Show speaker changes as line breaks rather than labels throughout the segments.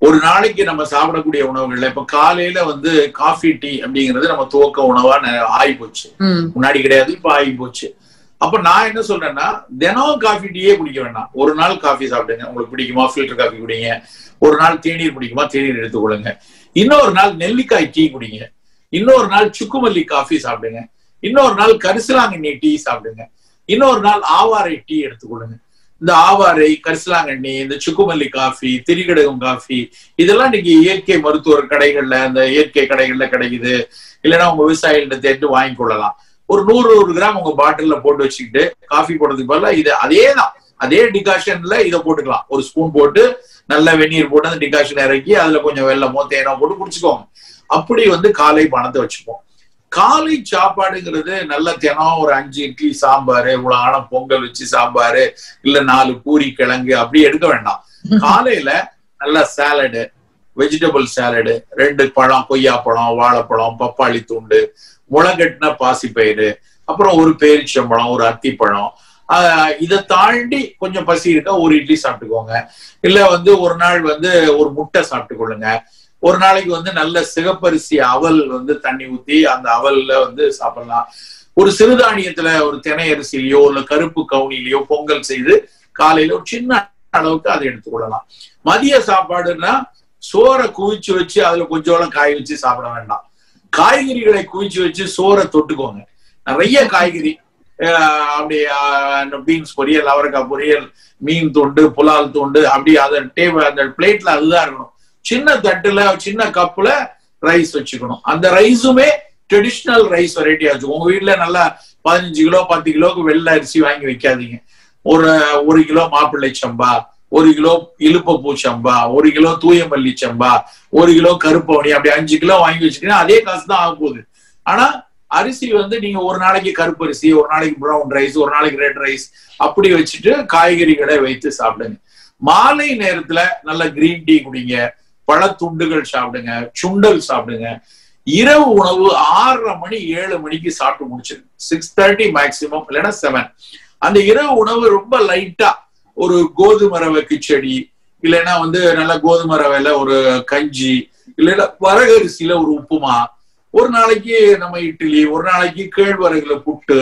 ஒரு நாளைக்கு நம்ம சாப்பிடக்கூடிய உணவுகள்ல இப்ப காலையில வந்து காஃபி டீ அப்படிங்கிறது நம்ம துவக்க உணவா ந- ஆகி போச்சு
ம்
முன்னாடி கிடையாது இப்ப ஆகி போச்சு அப்ப நான் என்ன சொல்றேன்னா தினம் காஃபி டீயே குடிக்க வேண்டாம் ஒரு நாள் காஃபி சாப்பிடுங்க உங்களுக்கு பிடிக்குமா ஃபில்டர் காஃபி குடிங்க ஒரு நாள் தேநீர் பிடிக்குமா தேநீர் எடுத்துக்கொள்ளுங்க இன்னொரு நாள் நெல்லிக்காய் டீ குடிங்க இன்னொரு நாள் சுக்குமல்லி காஃபி சாப்பிடுங்க இன்னொரு நாள் கரிசலாங்கண்ணி டீ சாப்பிடுங்க இன்னொரு நாள் ஆவாரை டீ எடுத்துக்கொள்ளுங்க இந்த ஆவாரை கரிசலாங்கண்ணி இந்த சுக்குமல்லி காஃபி திரிகடகம் காஃபி இதெல்லாம் இன்னைக்கு இயற்கை மருத்துவர் கடைகள்ல இந்த இயற்கை கடைகள்ல கிடைக்குது இல்லைன்னா உங்க விவசாயிகிட்ட தேட்டு வாங்கி கொள்ளலாம் ஒரு நூறு நூறு கிராம் உங்க பாட்டில்ல போட்டு வச்சுக்கிட்டு காஃபி போடுறதுக்கு பதிலா இது அதே தான் அதே டிகாஷன்ல இதை போட்டுக்கலாம் ஒரு ஸ்பூன் போட்டு நல்ல வெந்நீர் போட்டு அந்த டிகாஷன் இறக்கி அதுல கொஞ்சம் வெள்ளமோ தேனோ போட்டு குடிச்சுக்கோங்க அப்படி வந்து காலை பணத்தை வச்சுப்போம் காலை சாப்பாடுங்கிறது நல்ல தினம் ஒரு அஞ்சு இட்லி சாம்பார் இவ்வளவு ஆனம் பொங்கல் வச்சு சாம்பார் இல்ல நாலு பூரி கிழங்கு அப்படி எடுக்க வேண்டாம் காலையில நல்ல சாலடு வெஜிடபிள் சாலடு ரெண்டு பழம் கொய்யாப்பழம் வாழைப்பழம் பப்பாளி துண்டு முளைகட்டின பாசிப்பயிறு அப்புறம் ஒரு பேரிச்சம்பழம் ஒரு அத்திப்பழம் ஆஹ் இதை தாண்டி கொஞ்சம் பசி இருக்கா ஒரு இட்லி சாப்பிட்டுக்கோங்க இல்ல வந்து ஒரு நாள் வந்து ஒரு முட்டை சாப்பிட்டு கொள்ளுங்க ஒரு நாளைக்கு வந்து நல்ல சிகப்பரிசி அவல் வந்து தண்ணி ஊத்தி அந்த அவல்ல வந்து சாப்பிடலாம் ஒரு சிறுதானியத்துல ஒரு தினை அரிசியிலையோ இல்ல கருப்பு கவுனிலையோ பொங்கல் செய்து காலையில ஒரு சின்ன அளவுக்கு அதை எடுத்துக்கொள்ளலாம் மதிய சாப்பாடுன்னா சோறை குவிச்சு வச்சு அதுல கொஞ்சோളം காய் வச்சு சாப்பிட வேண்டாம் காய்கறிகளை குவிச்சு வச்சு சோறை தொட்டுக்கோங்க நிறைய காய்கறி ஆஹ் அப்படி பீன்ஸ் பொரியல் அவரைக்காய் பொரியல் மீன் துண்டு புலால் துண்டு அப்படி அதை டேபிள் அந்த பிளேட்ல அதுதான் இருக்கணும் சின்ன தட்டுல சின்ன கப்புல ரைஸ் வச்சுக்கணும் அந்த ரைஸுமே ட்ரெடிஷ்னல் ரைஸ் வெரைட்டி ஆச்சு உங்க வீட்டுல நல்லா பதினஞ்சு கிலோ பத்து கிலோக்கு வெள்ளை அரிசி வாங்கி வைக்காதீங்க ஒரு ஒரு கிலோ மாப்பிள்ளை சம்பா ஒரு கிலோ இழுப்பப்பூ சம்பா ஒரு கிலோ தூயமல்லி சம்பா ஒரு கிலோ கருப்பவனி அப்படி அஞ்சு கிலோ வாங்கி வச்சுட்டீங்கன்னா அதே காசு தான் ஆக போகுது ஆனா அரிசி வந்து நீங்க ஒரு நாளைக்கு கருப்பு அரிசி ஒரு நாளைக்கு ப்ரௌன் ரைஸ் ஒரு நாளைக்கு ரெட் ரைஸ் அப்படி வச்சுட்டு காய்கறிகளை வைத்து சாப்பிடுங்க மாலை நேரத்துல நல்ல கிரீன் டீ குடிங்க பழத்துண்டுகள் சாப்பிடுங்க சுண்டல் சாப்பிடுங்க இரவு உணவு ஆறரை மணி ஏழு மணிக்கு சாப்பிட்டு முடிச்சிருங்க சிக்ஸ் தேர்ட்டி மேக்சிமம் இல்லைன்னா செவன் அந்த இரவு உணவு ரொம்ப லைட்டா ஒரு கோதுமை ரவை கிச்சடி இல்லைன்னா வந்து நல்ல கோதுமை ரவையில ஒரு கஞ்சி இல்லைன்னா வரகரிசியில ஒரு உப்புமா ஒரு நாளைக்கு நம்ம இட்லி ஒரு நாளைக்கு கேழ்வரகுல புட்டு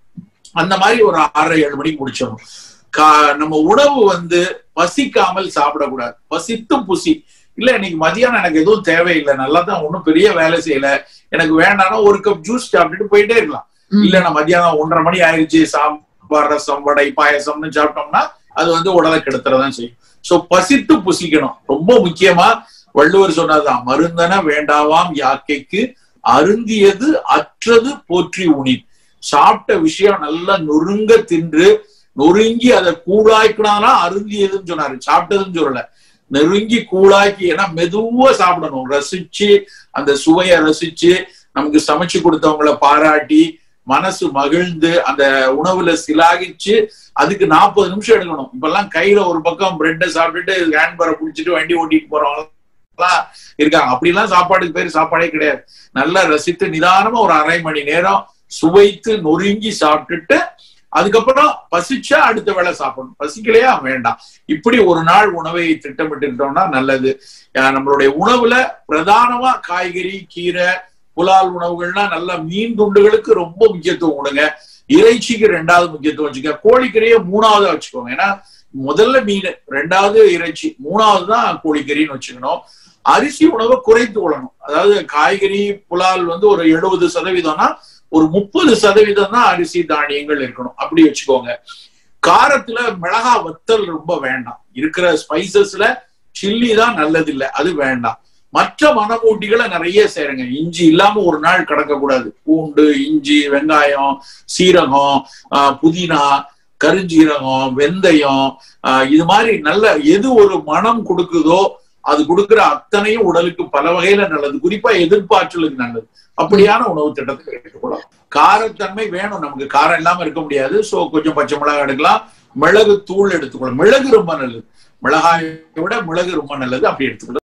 அந்த மாதிரி ஒரு ஆறரை ஏழு மணிக்கு முடிச்சிடணும் கா நம்ம உணவு வந்து பசிக்காமல் சாப்பிடக்கூடாது பசித்து புசி இல்ல இன்னைக்கு மதியானம் எனக்கு எதுவும் தேவையில்லை நல்லா தான் ஒன்றும் பெரிய வேலை செய்யல எனக்கு வேண்டாம்னா ஒரு கப் ஜூஸ் சாப்பிட்டுட்டு போயிட்டே இருக்கலாம் இல்ல நான் மதியானம் ஒன்றரை மணி ஆயிடுச்சு சாம்பார் ரசம் வடை பாயசம்னு சாப்பிட்டோம்னா அது வந்து உடலை கெடுத்துறதான் செய்யும் சோ பசித்து புசிக்கணும் ரொம்ப முக்கியமா வள்ளுவர் சொன்னதுதான் மருந்தன வேண்டாவாம் யாக்கைக்கு அருந்தியது அற்றது போற்றி உனி சாப்பிட்ட விஷயம் நல்லா நொறுங்க தின்று நொறுங்கி அதை கூழாக்கினானா அருந்தியதுன்னு சொன்னாரு சாப்பிட்டதுன்னு சொல்லல நெருங்கி கூழாக்கி ஏன்னா மெதுவா சாப்பிடணும் ரசிச்சு அந்த சுவையை ரசிச்சு நமக்கு சமைச்சு கொடுத்தவங்கள பாராட்டி மனசு மகிழ்ந்து அந்த உணவுல சிலாகிச்சு அதுக்கு நாற்பது நிமிஷம் எடுக்கணும் இப்பெல்லாம் கையில ஒரு பக்கம் பிரெட்டை சாப்பிட்டுட்டு ஹேண்ட்பரை பிடிச்சிட்டு வண்டி ஓட்டிட்டு போறவங்க எல்லாம் இருக்காங்க அப்படிலாம் சாப்பாடுக்கு பேர் சாப்பாடே கிடையாது நல்லா ரசித்து நிதானமா ஒரு அரை மணி நேரம் சுவைத்து நொறுங்கி சாப்பிட்டுட்டு அதுக்கப்புறம் பசிச்சா அடுத்த வேளை சாப்பிடணும் பசிக்கலையா வேண்டாம் இப்படி ஒரு நாள் உணவை திட்டமிட்டுட்டோம்னா நல்லது நம்மளுடைய உணவுல பிரதானமா காய்கறி கீரை புலால் உணவுகள்னா நல்ல மீன் துண்டுகளுக்கு ரொம்ப முக்கியத்துவம் கொடுங்க இறைச்சிக்கு ரெண்டாவது முக்கியத்துவம் வச்சுக்க கோழிக்கறியை மூணாவது வச்சுக்கோங்க ஏன்னா முதல்ல மீன் ரெண்டாவது இறைச்சி மூணாவது தான் கோழிக்கறின்னு வச்சுக்கணும் அரிசி உணவை குறைத்து கொள்ளணும் அதாவது காய்கறி புலால் வந்து ஒரு எழுபது சதவீதம்னா ஒரு முப்பது சதவீதம் தான் அரிசி தானியங்கள் இருக்கணும் அப்படி வச்சுக்கோங்க காரத்துல மிளகா வத்தல் ரொம்ப வேண்டாம் இருக்கிற ஸ்பைசஸ்ல சில்லி தான் நல்லது இல்லை அது வேண்டாம் மற்ற மனமூட்டிகளை நிறைய சேருங்க இஞ்சி இல்லாம ஒரு நாள் கடக்க கூடாது பூண்டு இஞ்சி வெங்காயம் சீரகம் புதினா கருஞ்சீரகம் வெந்தயம் இது மாதிரி நல்ல எது ஒரு மனம் கொடுக்குதோ அது கொடுக்குற அத்தனையும் உடலுக்கு பல வகையில நல்லது குறிப்பா எதிர்ப்பாற்றலுக்கு நல்லது அப்படியான உணவு திட்டத்தை எடுத்துக்கொள்ளலாம் காரத்தன்மை வேணும் நமக்கு காரம் இல்லாம இருக்க முடியாது சோ கொஞ்சம் பச்சை மிளகாய் எடுக்கலாம் மிளகு தூள் எடுத்துக்கொள்ளலாம் மிளகு ரொம்ப நல்லது மிளகாயை விட மிளகு ரொம்ப நல்லது அப்படி எடுத்துக்கலாம்